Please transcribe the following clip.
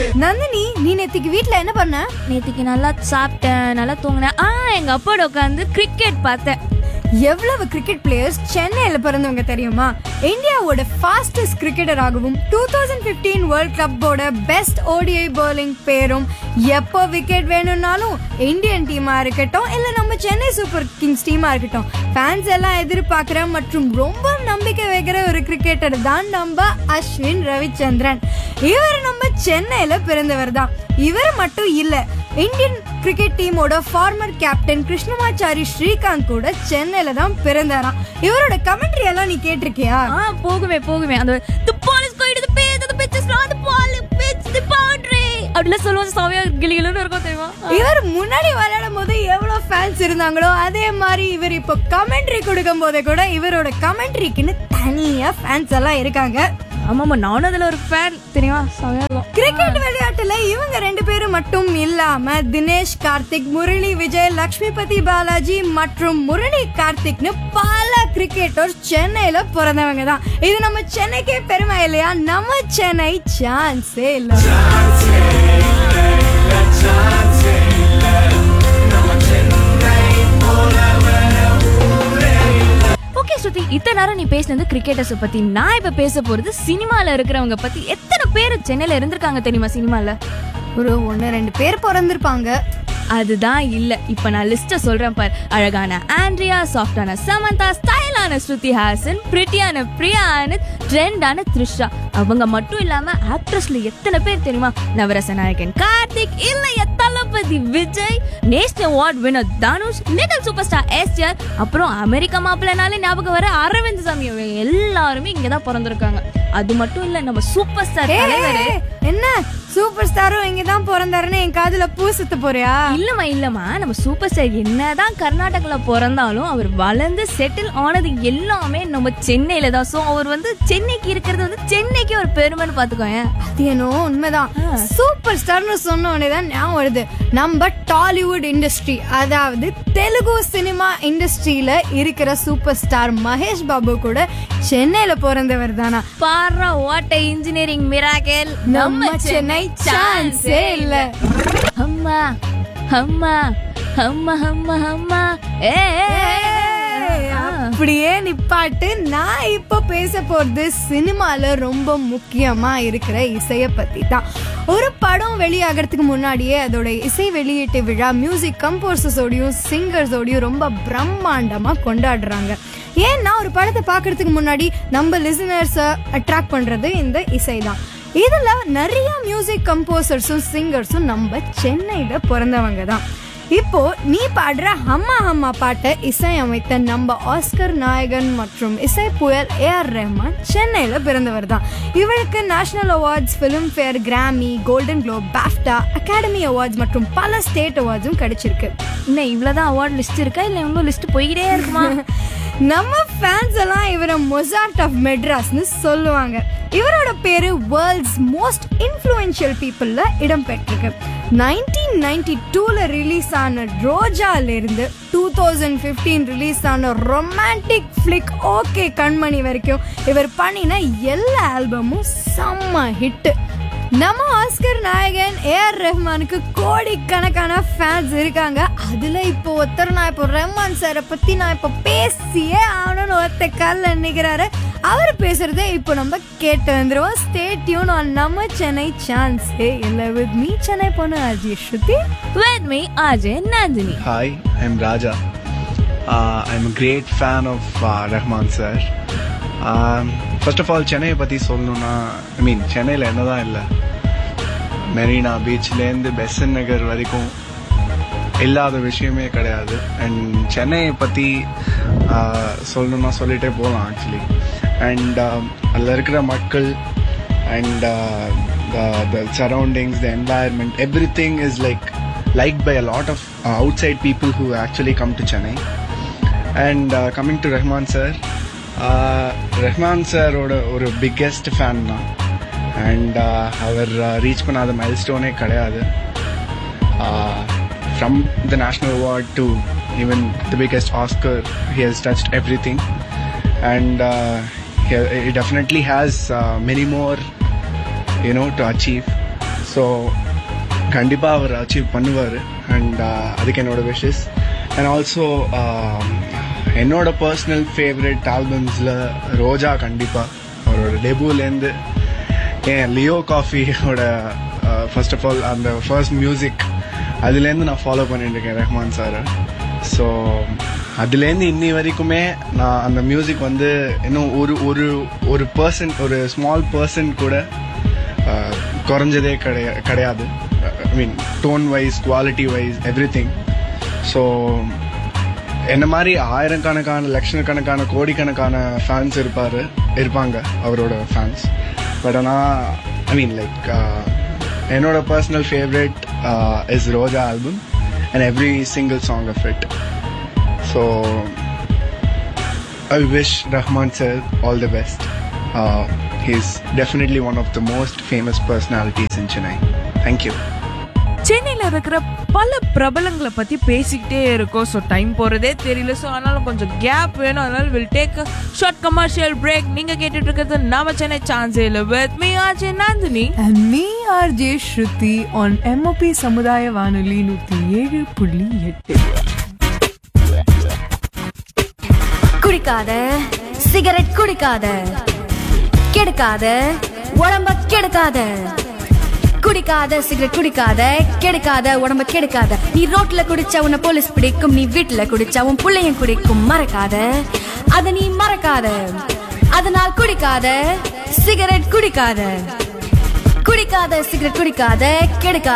நந்தினி நீ நேத்திக்கு வீட்ல என்ன பண்ண நேத்திக்கு நல்லா சாப்பிட்டேன் நல்லா தூங்கினேன் ஆ எங்க அப்பாவோட உட்காந்து கிரிக்கெட் பார்த்தேன் எவ்வளவு கிரிக்கெட் பிளேயர்ஸ் சென்னையில பிறந்தவங்க தெரியுமா இந்தியாவோட ஃபாஸ்டஸ்ட் கிரிக்கெட்டர் ஆகவும் டூ தௌசண்ட் பிப்டீன் வேர்ல்ட் கப்போட பெஸ்ட் ஓடிஐ bowling பேரும் எப்போ விக்கெட் வேணும்னாலும் இந்தியன் டீமா இருக்கட்டும் இல்ல நம்ம சென்னை சூப்பர் கிங்ஸ் டீமா இருக்கட்டும் ஃபேன்ஸ் எல்லாம் எதிர்பார்க்கிற மற்றும் ரொம்ப நம்பிக்கை வைக்கிற ஒரு கிரிக்கெட்டர் தான் நம்ம அஸ்வின் ரவிச்சந்திரன் இவர் நம்ம சென்னையில பிறந்தவர் தான் இவர் மட்டும் இல்ல இந்தியன் கிரிக்கெட் டீமோட ஃபார்மர் கேப்டன் கிருஷ்ணமாச்சாரி ஸ்ரீகாந்த் கூட சென்னையில தான் பிறந்தாராம் இவரோட கமெண்ட்ரி எல்லாம் நீ கேட்டிருக்கியா ஆ போகுமே போகுமே அந்த the ball is going to the pace the pitch is not the ball pitch the boundary அப்படிலாம் சொல்லுவாங்க சாமியா கிளிகளுன்னு இருக்கும் தெரியுமா இவர் முன்னாடி விளையாடும் போது எவ்வளவு ஃபேன்ஸ் இருந்தாங்களோ அதே மாதிரி இவர் இப்போ கமெண்ட்ரி கொடுக்கும் போதே கூட இவரோட கமெண்ட்ரிக்குன்னு தனியா ஃபேன்ஸ் எல்லாம் இருக்காங்க ஆமாமா நானும் அதுல ஒரு ஃபேன் தெரியுமா சாமியா இருக்கும் கிரிக்கெட் விளையாட்டுல இவங்க ரெண்டு பேரும் மட்டும் இல்லாம தினேஷ் கார்த்திக் முரளி விஜய் லக்ஷ்மிபதி பாலாஜி மற்றும் முரளி கார்த்திக்னு பல கிரிக்கெட்டர் சென்னையில பிறந்தவங்க தான் இது நம்ம சென்னைக்கே பெருமை இல்லையா நம்ம சென்னை சான்ஸே இல்ல ஓகே ஸ்ருதி இத்தனை நேரம் நீ பேசினது கிரிக்கெட்டர்ஸ் பத்தி நான் இப்ப பேச போறது சினிமால இருக்கிறவங்க பத்தி எத்தனை பேர் சென்னையில இருந்திருக்காங்க தெரியுமா சினிமால ஒரு ஒன்னு ரெண்டு பேர் பிறந்திருப்பாங்க அதுதான் இல்ல இப்ப நான் லிஸ்ட சொல்றேன் பார் அழகான ஆண்ட்ரியா சாஃப்டான சமந்தா ஸ்டைலான ஸ்ருதி ஹாசன் பிரிட்டியான பிரியா ஆனந்த் ட்ரெண்டான த்ரிஷா அவங்க மட்டும் இல்லாம ஆக்ட்ரஸ்ல எத்தனை பேர் தெரியுமா நவரச நாயகன் கார்த்திக் இல்லைய தளபதி Vijay national award winner Dhanush little super star STR அப்புறம் அமெரிக்க மாப்பிள்ளனாலே ஞாபகம் வர அரவிந்த் சாமி இவங்க எல்லாருமே இங்கதான் பிறந்திருக்காங்க அது மட்டும் இல்ல நம்ம சூப்பர் ஸ்டார் தலைவர் ஏய், என்ன சூப்பர் ஸ்டாரும் இங்க தான் பிறந்தாருன்னு என் காதுல பூ சுத்த போறியா இல்லம்மா இல்லம்மா நம்ம சூப்பர் ஸ்டார் என்னதான் கர்நாடகால பிறந்தாலும் அவர் வளர்ந்து செட்டில் ஆனது எல்லாமே நம்ம சென்னையில தான் சோ அவர் வந்து சென்னைக்கு இருக்கிறது வந்து சென்னைக்கு ஒரு பெருமைன்னு பாத்துக்கோங்க அது என்னவோ உண்மைதான் சூப்பர் ஸ்டார்னு சொன்ன உடனே தான் ஞாபகம் வருது நம்ம டாலிவுட் இண்டஸ்ட்ரி அதாவது தெலுங்கு சினிமா இண்டஸ்ட்ரியில இருக்கிற சூப்பர் ஸ்டார் மகேஷ் பாபு கூட சென்னையில பிறந்தவர் தானா பாரா வாட் இன்ஜினியரிங் மிராக்கல் நம்ம சென்னை சான்ஸே இல்ல அம்மா அம்மா அம்மா அம்மா அம்மா ஏ ஏய், அப்படியே நிப்பாட்டு நான் இப்போ பேச போறது சினிமால ரொம்ப முக்கியமா இருக்கிற இசைய பத்தி தான் ஒரு படம் வெளியாகிறதுக்கு முன்னாடியே அதோட இசை வெளியீட்டு விழா மியூசிக் கம்போசர்ஸோடையும் சிங்கர்ஸோடையும் ரொம்ப பிரம்மாண்டமா கொண்டாடுறாங்க ஏன்னா ஒரு படத்தை பார்க்கறதுக்கு முன்னாடி நம்ம லிசனர்ஸை அட்ராக்ட் பண்றது இந்த இசை தான் இதுல நிறைய மியூசிக் கம்போசர்ஸும் சிங்கர்ஸும் நம்ம சென்னையில பிறந்தவங்க தான் இப்போ நீ பாடுற ஹம்மா ஹம்மா பாட்டை இசையமைத்த நம்ம ஆஸ்கர் நாயகன் மற்றும் இசை புயல் ஏ ஆர் ரஹ்மான் சென்னையில பிறந்தவர் தான் இவருக்கு national awards Filmfare Grammy Golden Globe BAFTA Academy awards மற்றும் பல ஸ்டேட் அவார்ட்ஸும் கிடைச்சிருக்கு இன்னும் இவ்வளவுதான் அவார்ட் லிஸ்ட் இருக்கா இல்ல இன்னும் லிஸ்ட் போய்கிட்டே இருக்குமா நம்ம ஃபேன்ஸ் எல்லாம் இவரை மொசார்ட் ஆஃப் மெட்ராஸ்னு சொல்லுவாங்க இவரோட பேரு வேர்ல்ட்ஸ் மோஸ்ட் இன்ஃப்ளூயன்ஷியல் பீப்புளில் இடம் பெற்றிருக்கு நைன்டீன் நைன்டி டூவில் ரிலீஸ் ஆன ரோஜால இருந்து டூ தௌசண்ட் ஃபிஃப்டீன் ரிலீஸ் ஆன ரொமான்டிக் ஃப்ளிக் ஓகே கண்மணி வரைக்கும் இவர் பண்ணின எல்லா ஆல்பமும் செம்ம ஹிட்டு நம்ம ஆஸ்கர் நாயகன் ஏஆர் ரஹ்மானுக்கு கோடிக்கணக்கான ஃபேன்ஸ் இருக்காங்க அதுல இப்போ ஒருத்தர் நான் இப்போ ரஹ்மான் சாரை பத்தி நான் இப்போ பேசியே ஆகணும்னு ஒருத்த காலில் நிற்கிறாரு அவர் பேசுறதை இப்போ நம்ம கேட்டு வந்துருவோம் ஸ்டேட்யூன் ஆன் நம்ம சென்னை சான்ஸ் இல்லை வித் மீ சென்னை பொண்ணு அஜய் ஸ்ருதி with me Ajay Nandini Hi, I'm Raja. Uh, I'm a great fan of uh, Rahman sir. Um, first of all, சென்னையை பற்றி சொல்லணும்னா ஐ மீன் சென்னையில் என்னதான் இல்லை மெரினா பீச்லேருந்து பெசன் நகர் வரைக்கும் இல்லாத விஷயமே கிடையாது அண்ட் சென்னையை பற்றி சொல்லணும்னா சொல்லிட்டே போகலாம் ஆக்சுவலி அண்ட் அதில் இருக்கிற மக்கள் and the surroundings, the environment, everything is like liked by a lot of uh, outside people who actually come to Chennai. And uh, coming to Rahman sir, uh, Rahman sir ஓட ஒரு biggest fan தான் and அவர் reach பண்ணாத மைல்ஸ்டோனே கிடையாது from the national award to even the biggest Oscar he has touched everything and he definitely has uh, many more you know to achieve so so கண்டிப்பாக அவர் achieve பண்ணுவார் and அதுக்கு என்னோட wishes and also என்னோட personal favourite ஆல்பம்ஸில் ரோஜா கண்டிப்பாக அவரோட டெபுலேருந்து ஏன் லியோ காஃபியோட ஃபர்ஸ்ட் ஆஃப் ஆல் அந்த ஃபர்ஸ்ட் மியூசிக் அதுலேருந்து நான் ஃபாலோ பண்ணிட்டு இருக்கேன் ரஹ்மான் சாரை ஸோ அதுலேருந்து இன்னி வரைக்குமே நான் அந்த மியூசிக் வந்து இன்னும் ஒரு ஒரு ஒரு பர்சன் ஒரு ஸ்மால் பர்சன் கூட அஹ், குறைஞ்சதே கிடையா கிடையாது I mean tone wise quality wise everything so என்ன மாதிரி ஆயிரக்கணக்கான லட்சக்கணக்கான கோடிக்கணக்கான ஃபேன்ஸ் இருப்பார் இருப்பாங்க அவரோட ஃபேன்ஸ் பட் ஆனால் ஐ மீன் லைக் என்னோட personal favourite is Roja album and every single song of it so I wish Rahman sir all the best. Uh, he's definitely one of the most famous personalities in Chennai. Thank you. சென்னையில இருக்கிற பல பிரபலங்களை பத்தி பேசிக்கிட்டே இருக்கோம் so time போறதே தெரியல so அதனால கொஞ்சம் கேப் வேணும் அதனால will take short commercial break நீங்க கேட்டுட்டு இருக்கிறது நாம சென்னை சான்ஸ் இல்ல with me RJ Nandini And me, RJ Shruti, on MOP சமுதாய வானொலி நூத்தி ஏழு புள்ளி எட்டு குடிக்காத சிகரெட் குடிக்காத கெடுக்காத உடம்ப கெடுக்காத குடிக்காத சிகரெட் குடிக்காத கெடுக்காத உடம்ப கெடுக்காத நீ ரோட்ல குடிச்சா உன்னை போலீஸ் பிடிக்கும் நீ வீட்டுல குடிச்சா உன் பிள்ளையும் குடிக்கும் மறக்காத அத நீ மறக்காத அதனால் குடிக்காத சிகரெட் குடிக்காத குடிக்காத சிகரெட் குடிக்காத கெடுக்காத